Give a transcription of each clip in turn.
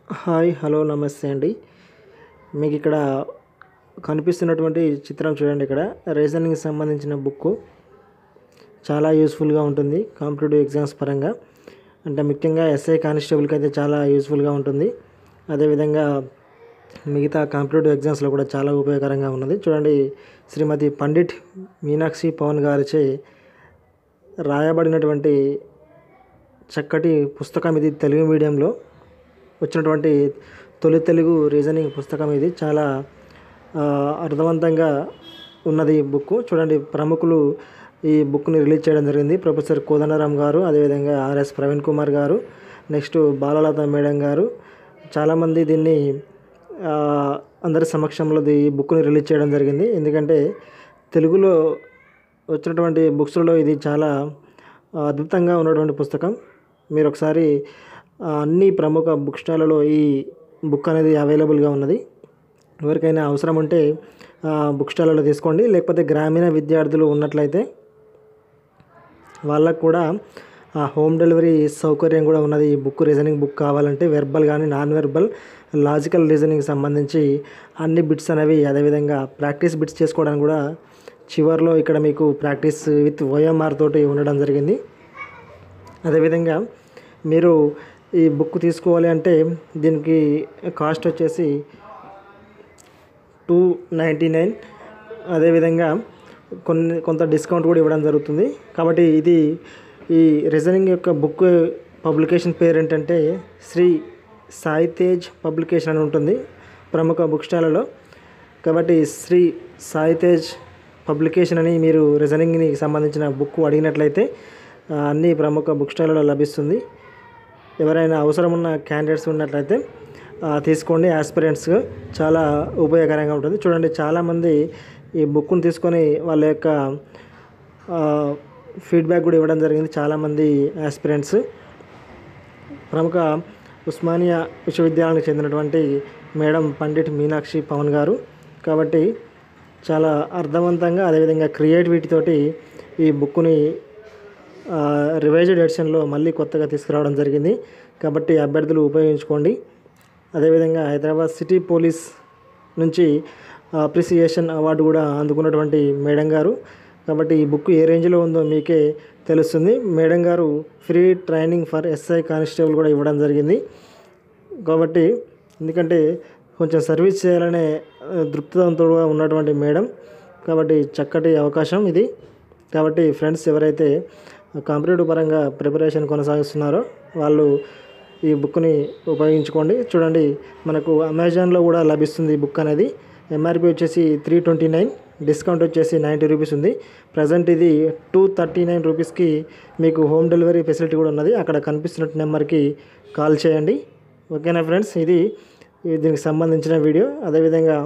hi hello నమస్తే అండి మీకు ఇక్కడ కనిపిస్తున్నటువంటి చిత్రం చూడండి ఇక్కడ రీజనింగ్కి సంబంధించిన బుక్ చాలా యూస్ఫుల్గా ఉంటుంది కాంపిటేటివ్ ఎగ్జామ్స్ పరంగా అంటే ముఖ్యంగా ఎస్ఐ కానిస్టేబుల్కి అయితే చాలా యూస్ఫుల్గా ఉంటుంది అదేవిధంగా మిగతా కాంపిటేటివ్ ఎగ్జామ్స్లో కూడా చాలా ఉపయోగకరంగా ఉన్నది చూడండి శ్రీమతి పండిట్ మీనాక్షి పవన్ గారిచే రాయబడినటువంటి చక్కటి పుస్తకం ఇది తెలుగు మీడియంలో వచ్చినటువంటి తొలి తెలుగు రీజనింగ్ పుస్తకం ఇది చాలా ఆ, అర్థవంతంగా ఉన్నది ఈ బుక్ చూడండి ప్రముఖులు ఈ బుక్ని రిలీజ్ చేయడం జరిగింది ప్రొఫెసర్ కోదండరామ్ గారు అదేవిధంగా ఆర్ఎస్ ప్రవీణ్ కుమార్ గారు నెక్స్ట్ బాలలత మేడం గారు చాలామంది దీన్ని ఆ, అందరి సమక్షంలో ఈ బుక్ని రిలీజ్ చేయడం జరిగింది ఎందుకంటే తెలుగులో వచ్చినటువంటి బుక్స్లలో ఇది చాలా ఆ, అద్భుతంగా ఉన్నటువంటి పుస్తకం మీరు ఒకసారి ఆ, అన్ని ప్రముఖ బుక్ స్టాల్లో ఈ బుక్ అనేది అవైలబుల్గా ఉన్నది ఎవరికైనా అవసరం ఉంటే ఆ, బుక్ స్టాల్లో తీసుకోండి లేకపోతే గ్రామీణ విద్యార్థులు ఉన్నట్లయితే వాళ్ళకు కూడా ఆ హోమ్ డెలివరీ సౌకర్యం కూడా ఉన్నది ఈ బుక్ రీజనింగ్ బుక్ కావాలంటే వెర్బల్ కానీ నాన్ వెర్బల్ లాజికల్ రీజనింగ్ సంబంధించి అన్ని బిట్స్ అనేవి అదేవిధంగా ప్రాక్టీస్ బిట్స్ చేసుకోవడానికి కూడా చివర్లో ఇక్కడ మీకు ప్రాక్టీస్ విత్ ఓఎంఆర్ తోటి ఉండడం జరిగింది అదేవిధంగా మీరు ఈ బుక్ తీసుకోవాలి అంటే దీనికి కాస్ట్ వచ్చేసి టూ నైంటీ నైన్ అదేవిధంగా కొన్ని కొంత డిస్కౌంట్ కూడా ఇవ్వడం జరుగుతుంది కాబట్టి ఇది ఈ రీజనింగ్ యొక్క బుక్ పబ్లికేషన్ పేరు ఏంటంటే శ్రీ సాయి తేజ్ పబ్లికేషన్ అని ఉంటుంది ప్రముఖ బుక్ స్టాల్లో కాబట్టి శ్రీ సాయి తేజ్ పబ్లికేషన్ అని మీరు రీజనింగ్ని సంబంధించిన బుక్ అడిగినట్లయితే ఆ, అన్ని ప్రముఖ బుక్ స్టాల్లో లభిస్తుంది ఎవరైనా అవసరం ఉన్న క్యాండిడేట్స్ ఉన్నట్లయితే ఆ, తీసుకోండి ఆస్పిరెంట్స్ చాలా ఉపయోగకరంగా ఉంటుంది చూడండి చాలామంది ఈ బుక్ను తీసుకొని వాళ్ళ యొక్క ఫీడ్బ్యాక్ కూడా ఇవ్వడం జరిగింది చాలామంది ఆస్పిరెంట్స్ ప్రముఖ ఉస్మానియా విశ్వవిద్యాలయానికి చెందినటువంటి మేడం పండిట్ మీనాక్షి పవన్ గారు కాబట్టి చాలా అర్థవంతంగా అదేవిధంగా క్రియేటివిటీ తోటి ఈ బుక్ని రివైజ్డ్ ఎడిషన్లో మళ్ళీ కొత్తగా తీసుకురావడం జరిగింది కాబట్టి అభ్యర్థులు ఉపయోగించుకోండి అదేవిధంగా హైదరాబాద్ సిటీ పోలీస్ నుంచి అప్రిసియేషన్ అవార్డు కూడా అందుకున్నటువంటి మేడం గారు కాబట్టి ఈ బుక్ ఏ రేంజ్లో ఉందో మీకే తెలుస్తుంది మేడం గారు free training for SI constable కూడా ఇవ్వడం జరిగింది కాబట్టి ఎందుకంటే కొంచెం సర్వీస్ చేయాలనే ఆ, దృక్పథంతో ఉన్నటువంటి మేడం కాబట్టి చక్కటి అవకాశం ఇది కాబట్టి ఫ్రెండ్స్ ఎవరైతే కాంపిటేటివ్ పరంగా ప్రిపరేషన్ కొనసాగిస్తున్నారో వాళ్ళు ఈ బుక్ని ఉపయోగించుకోండి చూడండి మనకు అమెజాన్లో కూడా లభిస్తుంది ఈ బుక్ అనేది ఎంఆర్పి వచ్చేసి త్రీ ట్వంటీ నైన్ డిస్కౌంట్ వచ్చేసి నైంటీ రూపీస్ ఉంది ప్రజెంట్ ఇది టూ థర్టీ నైన్ రూపీస్కి మీకు హోమ్ డెలివరీ ఫెసిలిటీ కూడా ఉన్నది అక్కడ కనిపిస్తున్న నెంబర్కి కాల్ చేయండి ఓకేనా ఫ్రెండ్స్ ఇది ఇది దీనికి సంబంధించిన వీడియో అదేవిధంగా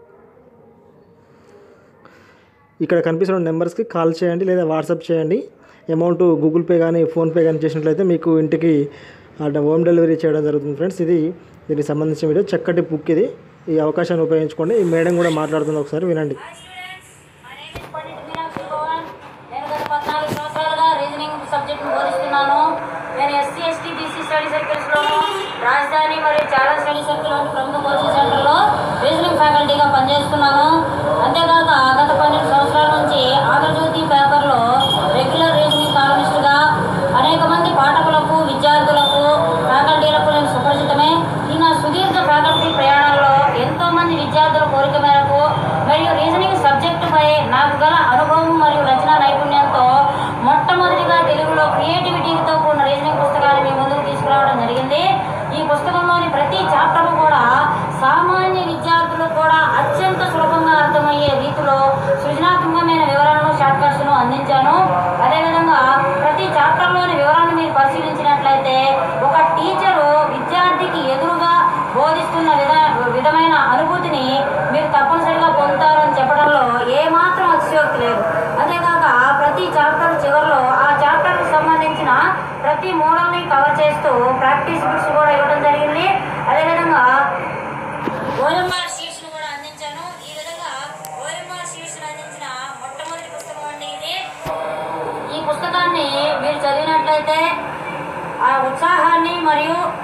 ఇక్కడ కనిపిస్తున్న నెంబర్స్కి కాల్ చేయండి లేదా వాట్సాప్ చేయండి అమౌంట్ గూగుల్ పే కానీ ఫోన్పే కానీ చేసినట్లయితే మీకు ఇంటికి అట్లా హోమ్ డెలివరీ చేయడం జరుగుతుంది ఫ్రెండ్స్ ఇది దీనికి సంబంధించిన వీడియో చక్కటి బుక్ ఇది ఈ అవకాశాన్ని ఉపయోగించుకోండి ఈ మేడం కూడా మాట్లాడుతుంది ఒకసారి వినండి My name is Pandit Meenakshi Pawan నేను గత పద్నాలుగు సంవత్సరాలుగా రీజనింగ్ సబ్జెక్ట్ను బోధిస్తున్నాను నేను ఎస్సీ ఎస్టీ బీసీ స్టడీ సర్కిల్స్లోను రాజధాని మరియు చాలా స్టడీ సర్కిల్లోని ప్రముఖ కోచింగ్ సెంటర్లో రీజనింగ్ ఫ్యాకల్టీగా పనిచేస్తున్నాను అంతేకాక గత పన్నెండు సంవత్సరాల నుంచి ఆంధ్రజ్యోతి పేపర్లో రెగ్యులర్ రీజనింగ్ కాలమిస్టుగా అనేక మంది పాఠకులకు విద్యార్థులకు ఫ్యాకల్టీలకు నేను సుపరిచితమే ఈ నా సుదీర్ఘ ఫ్యాకల్టీ ప్రయాణంలో ఎంతో మంది విద్యార్థుల కోరిక మేరకు మరియు రీజనింగ్ సబ్జెక్టుపై నాకు గల అనుభవం మరియు రచనా నైపుణ్యంతో మొట్టమొదటిగా తెలుగులో క్రియేటివిటీతో కూడిన రీజనింగ్ పుస్తకాన్ని మీ ముందుకు తీసుకురావడం జరిగింది ఈ పుస్తకంలోని ప్రతి చాప్టర్ కూడా సామాన్య విద్యార్థులు కూడా అత్యంత సులభంగా అర్థమయ్యే రీతిలో సృజనాత్మకమైన వివరణను షార్ట్ కట్స్ను అందించాను అదేవిధంగా ప్రతి చాప్టర్లోని వివరాలను మీరు పరిశీలించినట్లయితే ఒక టీచరు విద్యార్థికి ఎదురుగా బోధిస్తున్న విధ విధమైన అనుభూతిని మీరు తప్పనిసరిగా పొందుతారని చెప్పడంలో ఏమాత్రం అతిశయోక్తి లేదు అంతేకాక ప్రతి చాప్టర్ చివరిలో ఆ చాప్టర్కి సంబంధించిన ప్రతి మోడల్ని కవర్ చేస్తూ ప్రాక్టీస్ బుక్స్ కూడా ఇవ్వడం జరిగింది అదేవిధంగా ఓఎంఆర్ షీట్స్ను కూడా అందించాను ఈ విధంగా ఓఎంఆర్ షీట్స్ అందించిన మొట్టమొదటి పుస్తకం అండి ఇది ఈ పుస్తకాన్ని మీరు చదివినట్లయితే ఆ ఉత్సాహాన్ని మరియు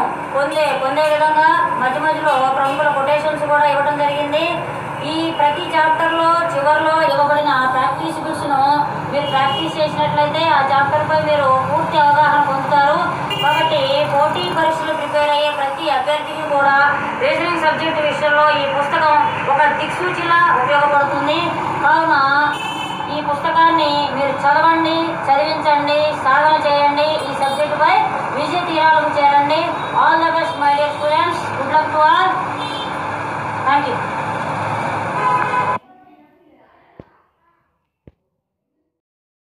పొందే పొందే విధంగా మధ్య మధ్యలో ప్రముఖుల కొటేషన్స్ కూడా ఇవ్వడం జరిగింది ఈ ప్రతి చాప్టర్లో చివరిలో ఇవ్వబడిన ప్రాక్టీస్ బిట్స్ను మీరు ప్రాక్టీస్ చేసినట్లయితే ఆ చాప్టర్పై మీరు పూర్తి అవగాహన పొందుతారు కాబట్టి పోటీ పరీక్షలు ప్రిపేర్ అయ్యే ప్రతి అభ్యర్థికి కూడా రీజనింగ్ సబ్జెక్ట్ విషయంలో ఈ పుస్తకం ఒక దిక్సూచిలా ఉపయోగపడుతుంది కావున ఈ పుస్తకాన్ని మీరు చదవండి చదివించండి సాధన చేయండి ఈ సబ్జెక్టుపై విజయ తీరాలకు చేరండి all the best my dear students good luck to all thank you